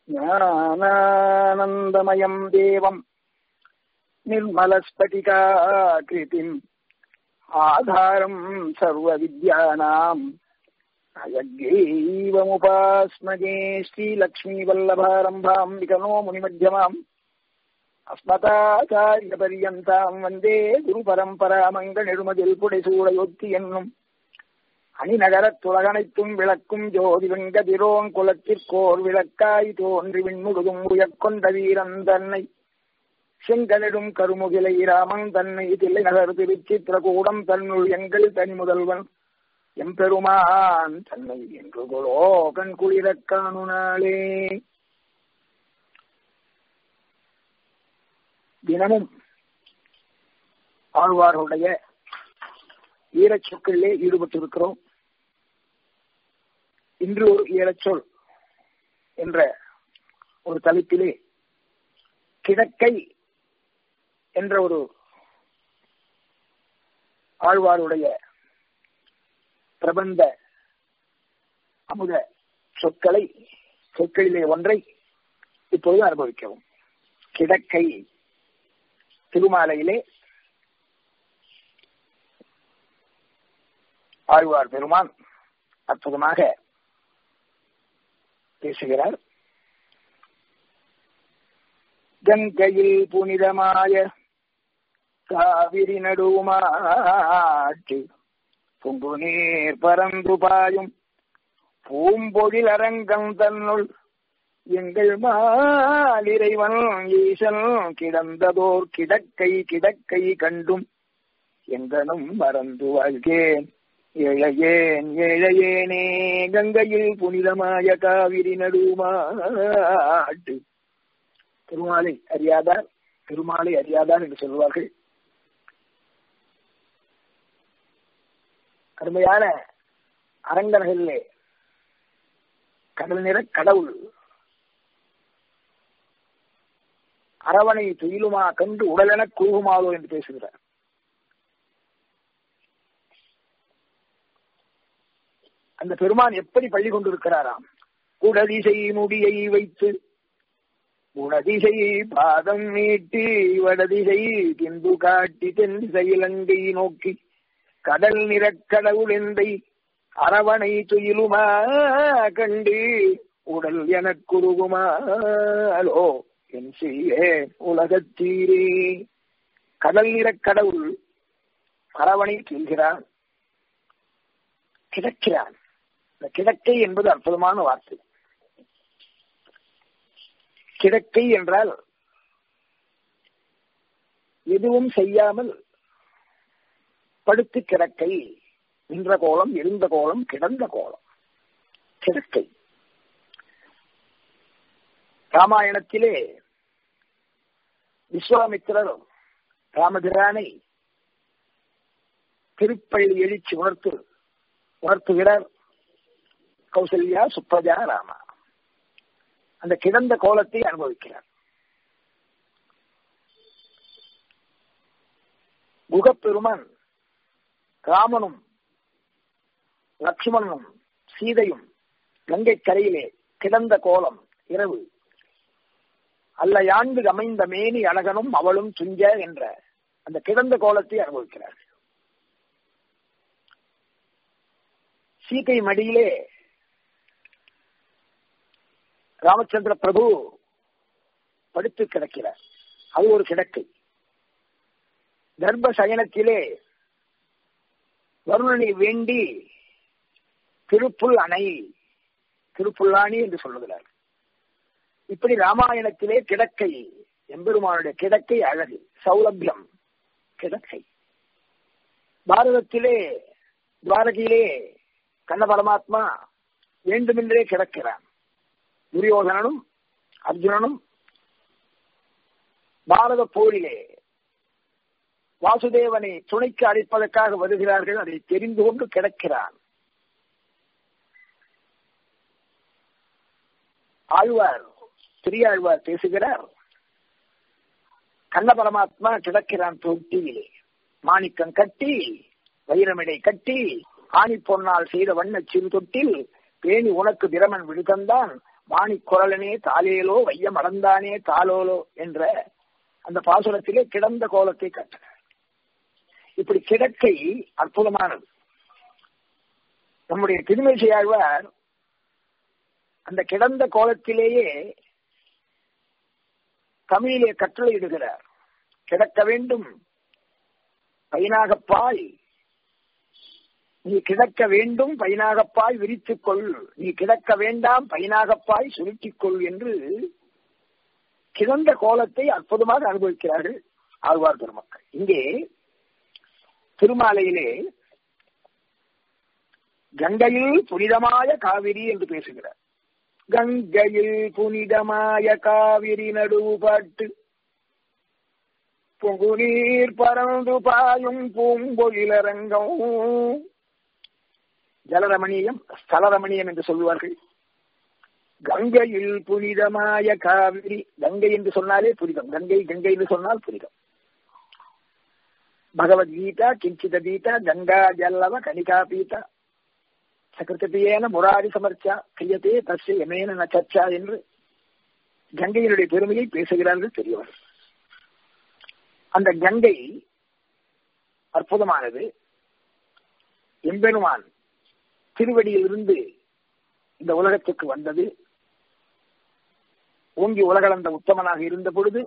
ज्ञानानन्दमयम् देवम् निर्मलस्फटिकाकृतिम् आधारम् सर्वविद्यानाम् अयज्ञैवमुपास्मजे श्रीलक्ष्मीवल्लभारम्भाम् विकनो मुनिमध्यमाम् अस्मताचार्यपर्यन्ताम् वन्दे குருபரம்பராமங்கநெடுமதில் என்னும் அணிநகரத் துலகனைத்தும் விளக்கும் ஜோதி வெங்கதிரோன் குலத்திற்கோர் விளக்காய் தோன்றி விண்முழுதும் உயர்கொண்ட வீரன் தன்னை செங்கலிடும் கருமுகிலை ராமன் தன்னை தில்லை நகர் திருச்சித்திரகூடம் தன்னுள் எங்கள் தனி முதல்வன் எம்பெருமான் தன்னை என்று கொலோ கண் குளிரக் காணுனாளே தினமும் ஆழ்வார்களுடைய ஈரச் சொற்களிலே ஈடுபட்டிருக்கிறோம் இன்று ஒரு ஈரச்சொல் என்ற ஒரு தலைப்பிலே கிழக்கை என்ற ஒரு ஆழ்வாருடைய பிரபந்த அமுத சொற்களை சொற்களிலே ஒன்றை இப்பொழுது அனுபவிக்கவும் கிடக்கை திருமாலையிலே ஆழ்வார் பெருமான் அற்புதமாக பேசுகிறார் கங்கையில் புனிதமாய காவிரி நடுமாட்டு பொங்கு நீர் பரந்து பாயும் பூம்பொழில் அரங்கம் தன்னுள் எங்கள் மாலிறைவன் ஈசன் கிடந்ததோர் கிடக்கை கிடக்கை கண்டும் எங்கனும் மறந்து வாழ்கேன் ஏழையேன் ஏழையேனே கங்கையில் புனிதமாய காவிரி நடுமாட்டு திருமாலை அறியாதார் திருமாலை அறியாதார் என்று சொல்வார்கள் அருமையான அரங்கனகளிலே கடல் நிற கடவுள் அரவணை துயிலுமா கண்டு உடலென கூகுமாலோ என்று பேசுகிறார் அந்த பெருமான் எப்படி பள்ளி கொண்டிருக்கிறாராம் குடதிசை முடியை வைத்து குணதிசை பாதம் நீட்டி வடதிசை திந்து காட்டி தென் திசையிலங்கை நோக்கி கடல் நிறக்கடவுள் எந்தை அரவணை துயிலுமா கண்டு உடல் எனக்குருகுமாலோ என் செய்யே உலகத்தீரே கடல் நிறக்கடவுள் அரவணை துயில்கிறான் கிடக்கிறான் இந்த கிடக்கை என்பது அற்புதமான வார்த்தை கிடக்கை என்றால் எதுவும் செய்யாமல் படுத்து கிடக்கை நின்ற கோலம் இருந்த கோலம் கிடந்த கோலம் கிடக்கை ராமாயணத்திலே விஸ்வாமித்திரர் ராமபிரானை திருப்பள்ளி எழுச்சி உணர்த்து உணர்த்துகிறார் கௌசல்யா சுப்பஜா ராமா அந்த கிடந்த கோலத்தை அனுபவிக்கிறார் குகப்பெருமான் ராமனும் லக்ஷ்மணனும் சீதையும் கங்கை கரையிலே கிடந்த கோலம் இரவு அல்ல யாண்டு அமைந்த மேனி அழகனும் அவளும் துஞ்ச என்ற அந்த கிடந்த கோலத்தை அனுபவிக்கிறார் சீதை மடியிலே ராமச்சந்திர பிரபு படுத்து கிடக்கிறார் அது ஒரு கிடக்கை கர்ப்ப சயனத்திலே வருணனை வேண்டி திருப்புல் அணை திருப்புல்லாணி என்று சொல்லுகிறார் இப்படி ராமாயணத்திலே கிடக்கை எம்பெருமானுடைய கிடக்கை அழகு சௌலபியம் கிடக்கை பாரதத்திலே துவாரகையிலே கண்ண பரமாத்மா வேண்டுமென்றே கிடக்கிறான் துரியோதனனும் அர்ஜுனனும் பாரத போரிலே வாசுதேவனை துணைக்கு அழைப்பதற்காக வருகிறார்கள் அதை தெரிந்து கொண்டு கிடக்கிறான் ஆழ்வார் பெரியாழ்வார் பேசுகிறார் கண்ண பரமாத்மா கிடக்கிறான் தொட்டியிலே மாணிக்கம் கட்டி வைரமிடை கட்டி ஆணி பொன்னால் செய்த வண்ண சிறு தொட்டில் பேணி உனக்கு பிரமன் விழுதந்தான் வாணி குரலனே தாலேலோ வைய மறந்தானே தாளோலோ என்ற அந்த பாசுரத்திலே கிடந்த கோலத்தை கட்டினார் இப்படி கிடக்கை அற்புதமானது நம்முடைய திருமேசை ஆழ்வார் அந்த கிடந்த கோலத்திலேயே தமிழிலே கட்டளையிடுகிறார் கிடக்க வேண்டும் பைனாகப்பாய் நீ கிடக்க வேண்டும் பைனாகப்பாய் விரித்துக் கொள் நீ கிடக்க வேண்டாம் பைனாகப்பாய் சுருட்டிக் கொள் என்று கிடந்த கோலத்தை அற்புதமாக அனுபவிக்கிறார்கள் ஆழ்வார் பெருமக்கள் இங்கே திருமாலையிலே கங்கையில் புனிதமாய காவிரி என்று பேசுகிறார் கங்கையில் புனிதமாய காவிரி நடுபாட்டு பொங்குநீர் பறந்து பாயும் பூம்பொழிலரங்கம் ஜலரமணியம் ஸ்தலரமணியம் என்று சொல்லுவார்கள் கங்கையில் புனிதமாய காவிரி கங்கை என்று சொன்னாலே புனிதம் கங்கை கங்கை என்று சொன்னால் புனிதம் பகவத்கீதா கிஞ்சித கீதா கங்கா ஜல்லவ கணிகா பீதா சகிருத்தியேன முராரி சமர்ச்சா கிரியத்தே தஸ்ய எமேன நச்சா என்று கங்கையினுடைய பெருமையை பேசுகிறார்கள் தெரியவர்கள் அந்த கங்கை அற்புதமானது எம்பெருமான் திருவடியிலிருந்து இந்த உலகத்துக்கு வந்தது ஓங்கி உலகளந்த உத்தமனாக இருந்த பொழுது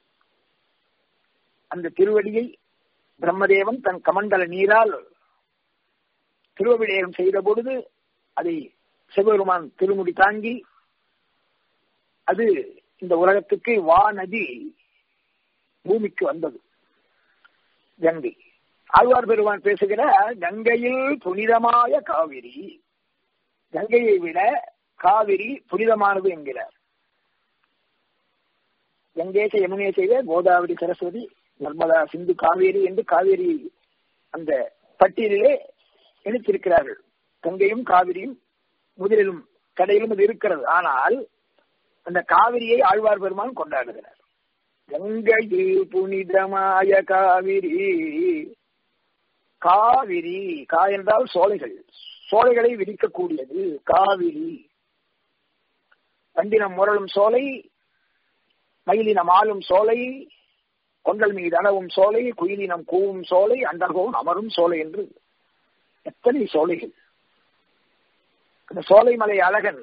அந்த திருவடியை பிரம்மதேவன் தன் கமண்டல நீரால் திருவபிடேகம் செய்த பொழுது அதை சிவபெருமான் திருமுடி தாங்கி அது இந்த உலகத்துக்கு வா நதி பூமிக்கு வந்தது கங்கை ஆழ்வார் பெருமான் பேசுகிற கங்கையில் புனிதமாய காவிரி கங்கையை விட காவிரி புனிதமானது என்கிறார் கங்கேச யமுனே செய்த கோதாவரி சரஸ்வதி நர்மதா சிந்து காவேரி என்று காவேரி அந்த பட்டியலிலே இணைத்திருக்கிறார்கள் கங்கையும் காவிரியும் முதலிலும் கடையிலும் அது இருக்கிறது ஆனால் அந்த காவிரியை ஆழ்வார் பெருமான் கொண்டாடுகிறார் கங்கையில் புனிதமாய காவிரி காவிரி கா என்றால் சோலைகள் சோலைகளை விரிக்கக்கூடியது காவிரி வண்டினம் முரளும் சோலை மயிலினம் ஆளும் சோலை கொண்டல் மீது அணவும் சோலை குயிலினம் கூவும் சோலை அண்டர்கோன் அமரும் சோலை என்று எத்தனை சோலைகள் அந்த சோலைமலை அழகன்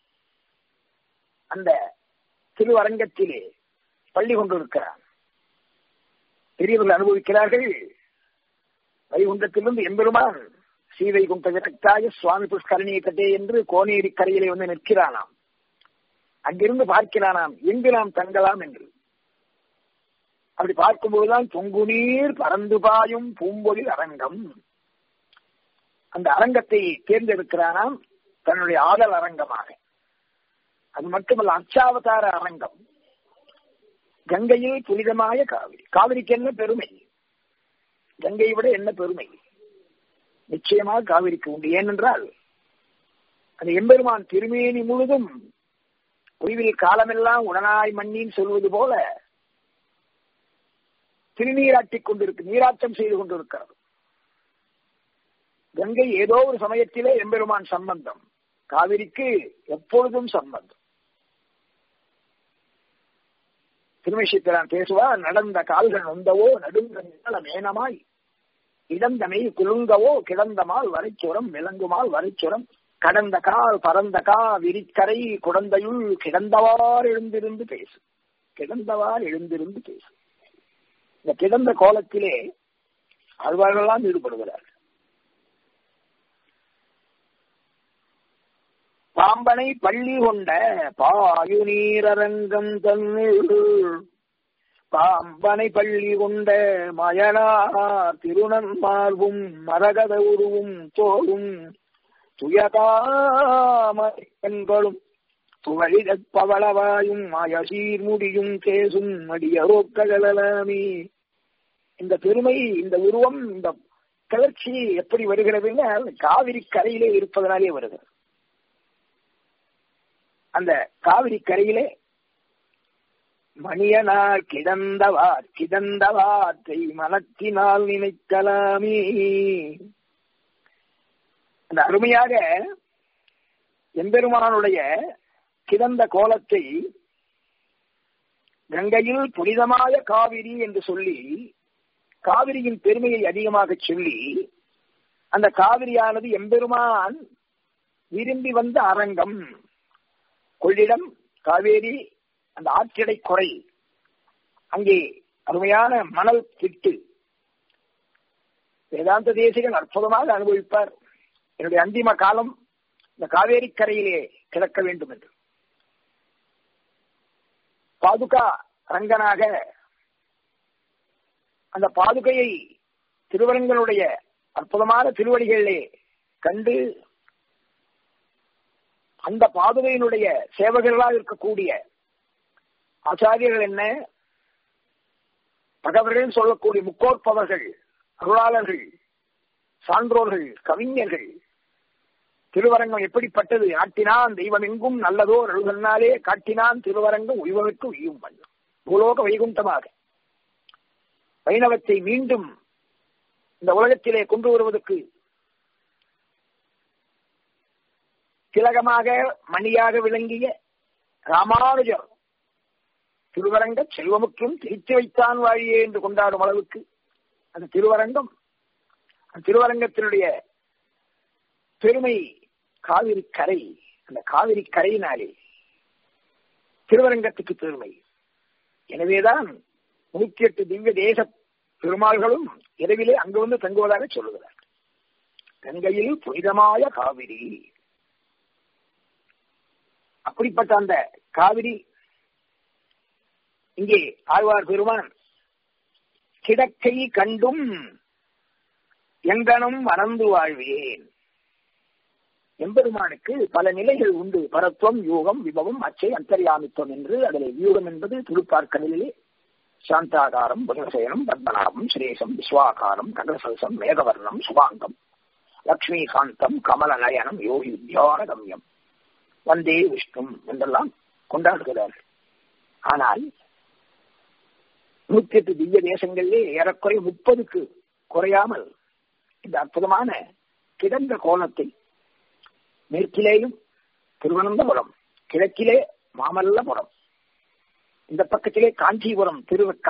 அந்த திருவரங்கத்திலே பள்ளி கொண்டிருக்கிறான் பெரியவர்கள் அனுபவிக்கிறார்கள் வைகுண்டத்திலிருந்து எம்பெருமான் சீவை குண்ட விரக்தாய சுவாமி புஷ்கரணியை கட்டே என்று கோனேரி கரையிலே வந்து நிற்கிறானாம் அங்கிருந்து பார்க்கிறானாம் எங்கு நாம் தங்கலாம் என்று அப்படி பார்க்கும்போதுதான் பொங்குநீர் பறந்து பாயும் பூம்பொழி அரங்கம் அந்த அரங்கத்தை தேர்ந்தெடுக்கிறானாம் தன்னுடைய ஆதல் அரங்கமாக அது மட்டுமல்ல அச்சாவதார அரங்கம் கங்கையில் புனிதமாய காவிரி காவிரிக்கு என்ன பெருமை கங்கையை விட என்ன பெருமை நிச்சயமாக காவிரிக்கு உண்டு ஏனென்றால் அந்த எம்பெருமான் திருமேனி முழுதும் உய்வில் காலமெல்லாம் உடனாய் மண்ணின் சொல்வது போல திருநீராட்டிக் கொண்டிருக்கு நீராட்டம் செய்து கொண்டிருக்கிறது கங்கை ஏதோ ஒரு சமயத்திலே எம்பெருமான் சம்பந்தம் காவிரிக்கு எப்பொழுதும் சம்பந்தம் திருமேசித்திரான் பேசுவார் நடந்த கால்கள் நொந்தவோ நடுங்க மேனமாய் இடந்தமை குலுங்கவோ கிடந்தமால் வரைச்சுரம் விளங்குமால் வரைச்சுரம் கடந்த கால் பறந்த கா விரிக்கரை குடந்தையுள் கிடந்தவார் எழுந்திருந்து பேசு கிடந்தவார் எழுந்திருந்து பேசு இந்த கிடந்த கோலத்திலே அழ்வார்களெல்லாம் ஈடுபடுகிறார்கள் பாம்பனை பள்ளி கொண்ட பாயு நீரரங்கம் தன்னுள் பாம்பனை பள்ளி கொண்ட மயனார் திருநன்மார்வும் மரகத உருவும் தோளும் துயகாமர்களும் துவழிடப் பவளவாயும் மாயசீர் முடியும் கேசும் அடியரோக்கலாமே இந்த பெருமை இந்த உருவம் இந்த கிளர்ச்சி எப்படி வருகிறதுன்னா காவிரி கரையிலே இருப்பதனாலே வருகிறது அந்த காவிரி கரையிலே மணியனார் கிடந்தவார் கிடந்தவாற்றை மனத்தினால் நினைக்கலாமே அந்த அருமையாக எம்பெருமானுடைய கிடந்த கோலத்தை கங்கையில் புனிதமாய காவிரி என்று சொல்லி காவிரியின் பெருமையை அதிகமாக சொல்லி அந்த காவிரியானது எம்பெருமான் விரும்பி வந்த அரங்கம் கொள்ளிடம் காவேரி அந்த ஆற்றிடை குறை அங்கே அருமையான மணல் திட்டு வேதாந்த தேசிகள் அற்புதமாக அனுபவிப்பார் என்னுடைய அந்திம காலம் இந்த காவேரி கரையிலே கிடக்க வேண்டும் என்று பாதுகா ரங்கனாக அந்த பாதுகையை திருவரங்களுடைய அற்புதமான திருவடிகளிலே கண்டு அந்த பாதுகையினுடைய சேவகர்களாக இருக்கக்கூடிய ஆச்சாரியர்கள் என்ன பகவர்கள் சொல்லக்கூடிய முக்கோற்பவர்கள் அருளாளர்கள் சான்றோர்கள் கவிஞர்கள் திருவரங்கம் எப்படிப்பட்டது ஆட்டினான் தெய்வம் எங்கும் நல்லதோ அழுகனாலே காட்டினான் திருவரங்கம் உய்வதற்கு உய்யும் பண்ணும் பூலோக வைகுண்டமாக வைணவத்தை மீண்டும் இந்த உலகத்திலே கொண்டு வருவதற்கு திலகமாக மணியாக விளங்கிய ராமானுஜர் திருவரங்க செல்வமுற்றும் திருத்தி வைத்தான் வாழியே என்று கொண்டாடும் அளவுக்கு அந்த திருவரங்கம் அந்த திருவரங்கத்தினுடைய பெருமை காவிரி கரை அந்த காவிரி கரையினாலே திருவரங்கத்துக்கு பெருமை எனவேதான் நூற்றி எட்டு திவ்ய தேச பெருமாள்களும் இரவிலே அங்கு வந்து தங்குவதாக சொல்லுகிறார் கங்கையில் புனிதமாய காவிரி அப்படிப்பட்ட அந்த காவிரி இங்கே ஆழ்வார் பெருமான் கிடக்கை கண்டும் எங்கனும் மறந்து வாழ்வேன் எம்பெருமானுக்கு பல நிலைகள் உண்டு பரத்துவம் யூகம் விபவம் அச்சை அந்தர்யாமித்துவம் என்று அதில் வியூகம் என்பது திருப்பார்க்க நிலையே சாந்தாகாரம் புதசயனம் பத்மநாபம் சுரேசம் விஸ்வாகாரம் கண்டசல்சம் மேகவர்ணம் சுபாங்கம் லக்ஷ்மிகாந்தம் கமல நயனம் யோகி வித்யான கம்யம் வந்தே விஷ்ணும் என்றெல்லாம் கொண்டாடுகிறார்கள் ஆனால் நூத்தி எட்டு திவ்ய தேசங்களிலே ஏறக்குறைய முப்பதுக்கு குறையாமல் இந்த அற்புதமான கிடந்த கோலத்தை மேற்கிலேயும் திருவனந்தபுரம் கிழக்கிலே மாமல்லபுரம் இந்த பக்கத்திலே காஞ்சிபுரம் திருவக்கா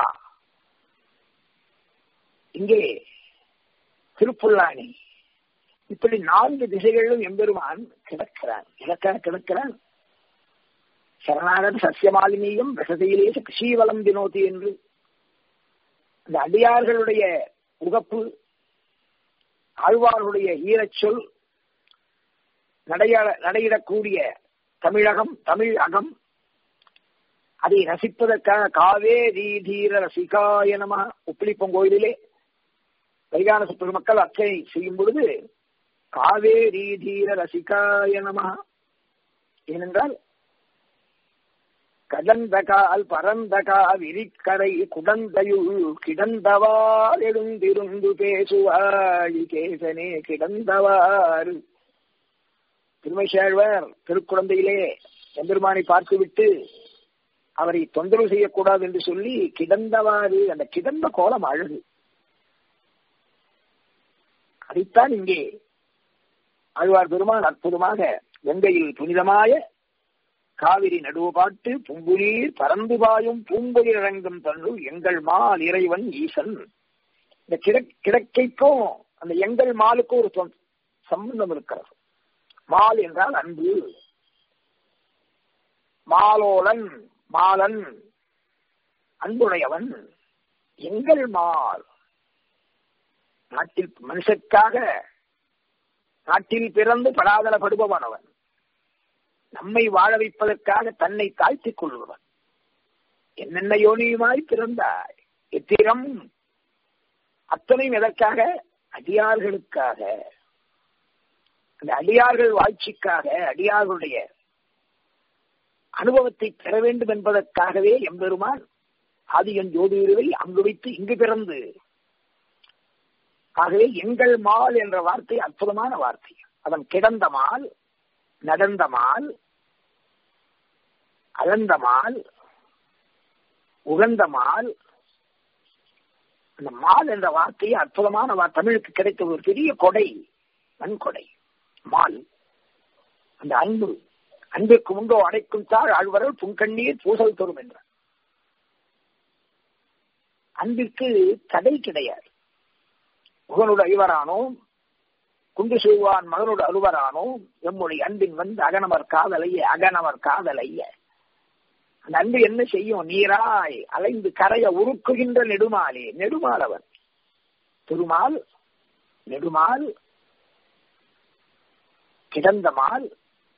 இங்கே திருப்புல்லானி இப்படி நான்கு திசைகளிலும் எம்பெருமான் கிடக்கிறான் கிடக்க கிடக்கிறான் சரணாகத சசியமாலினியும் ரசதையிலே கிருஷீவலம் தினோதி என்று அந்த அடியார்களுடைய உகப்பு ஆழ்வார்களுடைய ஈரச்சொல் நடைய நடையிடக்கூடிய தமிழகம் தமிழ் அகம் அதை ரசிப்பதற்காக காவேரி தீர ரசிகாய நம உப்பிலிப்பம் கோயிலிலே வைகான பெருமக்கள் அர்ச்சனை செய்யும் பொழுது காவேரி தீர ரசிகாய நம ஏனென்றால் கடந்தகால் பரந்தகா விரிக்கரை குடந்தையுள் கிடந்தவார் எழுந்திருந்து பேசுவாழி கேசனே கிடந்தவாறு திருமைசேழ்வர் திருக்குழந்தையிலே எம்பெருமானை பார்த்துவிட்டு அவரை தொந்தரவு செய்யக்கூடாது என்று சொல்லி கிடந்தவாறு அந்த கிடந்த கோலம் அழகு அதைத்தான் இங்கே ஆழ்வார் பெருமான் அற்புதமாக கங்கையில் புனிதமாய காவிரி நடுவு பாட்டு பூங்குநீர் பறந்து பாயும் பூம்பொழி இறங்கும் தன்னு எங்கள் மால் இறைவன் ஈசன் இந்த கிடக்கைக்கும் அந்த எங்கள் மாலுக்கும் ஒரு சம்பந்தம் இருக்கிறது மால் என்றால் அன்பு மாலோலன் மாலன் அன்புடையவன் எங்கள் மால் நாட்டில் மனுஷற்காக நாட்டில் பிறந்து படாதலப்படுபவன் அவன் நம்மை வாழ வைப்பதற்காக தன்னை தாழ்த்திக் கொள்பவன் என்னென்ன யோனியுமாய் பிறந்தாய் எத்திரம் அத்தனையும் எதற்காக அடியார்களுக்காக அந்த அடியார்கள் வாழ்ச்சிக்காக அடியார்களுடைய அனுபவத்தை பெற வேண்டும் என்பதற்காகவே எம்பெருமான் ஆதியன் ஜோதியுருவை அங்கு வைத்து இங்கு பிறந்து ஆகவே எங்கள் மால் என்ற வார்த்தை அற்புதமான வார்த்தை அவன் கிடந்த மால் நடந்த மால் அலந்த மால் உகந்த மால் அந்த மால் என்ற வார்த்தையை அற்புதமான தமிழுக்கு கிடைத்த ஒரு பெரிய கொடை நன்கொடை மால் அந்த அன்பு அன்பிற்கு முண்டோ அடைக்கும் தாழ் ஆழ்வரல் புன்கண்ணீர் பூசல் தரும் என்றார் அன்பிற்கு தடை கிடையாது முகனோடு ஐவரானோம் குண்டு செய்வான் மகனோடு அலுவரானோம் எம்முடைய அன்பின் வந்து அகனவர் காதலைய அகனவர் காதலைய அந்த அன்பு என்ன செய்யும் நீராய் அலைந்து கரைய உருக்குகின்ற நெடுமாலே நெடுமால் அவன் திருமால் நெடுமால் கிடந்த மால்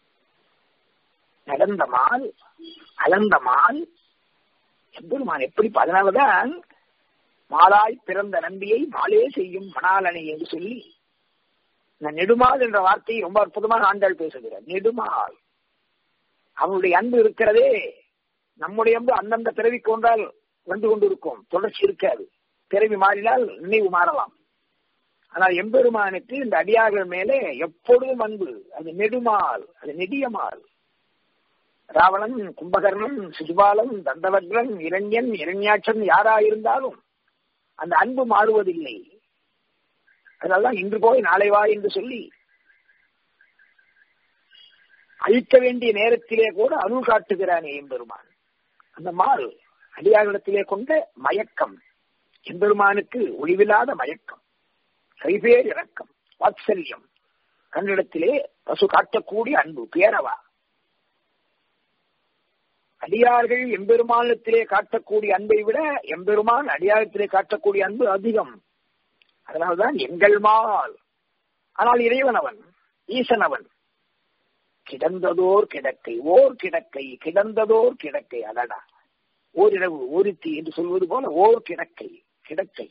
நடந்த மால் அலந்த மால் எம்பெருமான் எப்படி அதனாலதான் மாலாய் பிறந்த நம்பியை மாலே செய்யும் மணாலனை என்று சொல்லி இந்த நெடுமால் என்ற வார்த்தையை ரொம்ப அற்புதமாக ஆண்டாள் பேசுகிறார் நெடுமால் அவனுடைய அன்பு இருக்கிறதே நம்முடைய அன்பு அந்தந்த பிறவிக்கு ஒன்றால் வந்து கொண்டிருக்கும் தொடர்ச்சி இருக்காது பிறவி மாறினால் நினைவு மாறலாம் ஆனால் எம்பெருமானுக்கு இந்த அடியார்கள் மேலே எப்பொழுதும் அன்பு அது நெடுமால் அது நெடியமால் ராவணன் கும்பகர்ணன் சிசுபாலன் தண்டவக்ரன் இரண்யன் இரண்யாட்சன் யாராயிருந்தாலும் அந்த அன்பு மாறுவதில்லை அதனால்தான் இன்று போய் நாளை வா என்று சொல்லி அழிக்க வேண்டிய நேரத்திலே கூட அருள் காட்டுகிறானே எம்பெருமான் அந்த மால் அடியாரிடத்திலே கொண்ட மயக்கம் எம்பெருமானுக்கு ஒளிவில்லாத மயக்கம் கைபேர் இறக்கம் வாத்சல்யம் கண்ணிடத்திலே பசு காட்டக்கூடிய அன்பு பேரவா அடியார்கள் எம்பெருமானத்திலே காட்டக்கூடிய அன்பை விட எம்பெருமான் அடியாரத்திலே காட்டக்கூடிய அன்பு அதிகம் அதனால்தான் எங்கள் மால் ஆனால் இறைவன் அவன் ஈசன் அவன் கிடந்ததோர் கிடக்கை ஓர் கிடக்கை கிடந்ததோர் கிடக்கை அடடா ஓரிரவு ஓரித்தி என்று சொல்வது போல ஓர் கிடக்கை கிடக்கை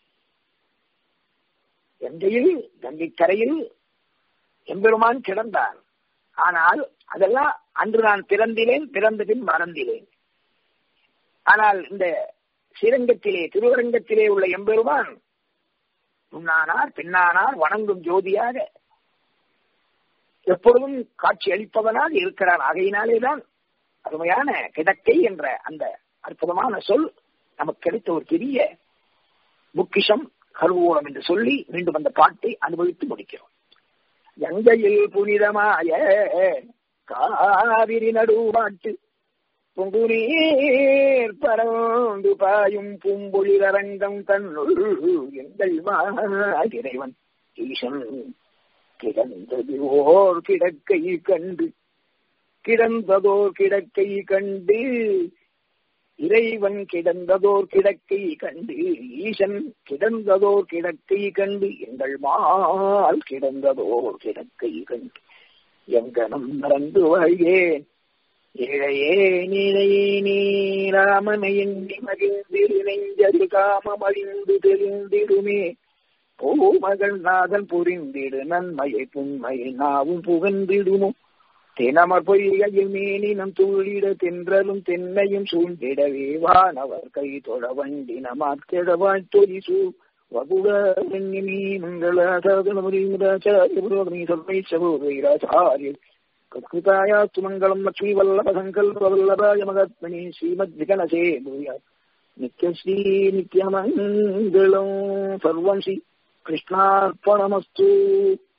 கங்கையில் கங்கை கரையில் எம்பெருமான் கிடந்தான் ஆனால் அதெல்லாம் அன்று நான் பிறந்திலேன் பிறந்த பின் மறந்திலேன் ஆனால் இந்த ஸ்ரீரங்கத்திலே திருவரங்கத்திலே உள்ள எம்பெருமான் முன்னானார் பின்னானார் வணங்கும் ஜோதியாக எப்பொழுதும் காட்சி அளிப்பவனாக இருக்கிறான் ஆகையினாலேதான் அருமையான கிடக்கை என்ற அந்த அற்புதமான சொல் நமக்கு கிடைத்த ஒரு பெரிய முக்கிஷம் கருவூலம் என்று சொல்லி மீண்டும் அந்த பாட்டை அனுபவித்து முடிக்கிறோம் கங்கையில் புனிதமாய காவிரி நடுவாட்டு பொங்குநீர் பறந்து பாயும் பூம்பொழிலரங்கம் தன்னுள் எங்கள் இறைவன் ஈசன் கிடந்தது ஓர் கிடக்கை கண்டு கிடந்ததோர் கிடக்கை கண்டு இறைவன் கிடந்ததோர் கிடக்கை கண்டு ஈசன் கிடந்ததோர் கிடக்கை கண்டு எங்கள் மால் கிடந்ததோர் கிடக்கை கண்டு எங்கனம் மறந்து வாழ்கேன் இழையே நிலையே நீராமனை எண்ணி மகிழ்ந்திரு நெஞ்சது காமம் அழிந்து தெரிந்திடுமே பூமகள் நாதன் புரிந்திடு நன்மையை புண்மையை நாவும் புகழ்ந்திடுமோ தினமர் பொய்கையில் மேனினம் தூளிட தென்றலும் தென்னையும் சூழ்ந்திடவே வானவர் கை தொழ வண்டின மாத்திட வாழ்த்தொலி சூ வகுடி மங்களாச்சாரிய கத்கிருதாயாத்து மங்களம் லக்ஷ்மி வல்லப சங்கல்ப வல்லபாய மகாத்மனி ஸ்ரீமத் விகனசே பூயாத் நித்யஸ்ரீ நித்யமங்கலம் சர்வம் ஸ்ரீ கிருஷ்ணார்ப்பணமஸ்து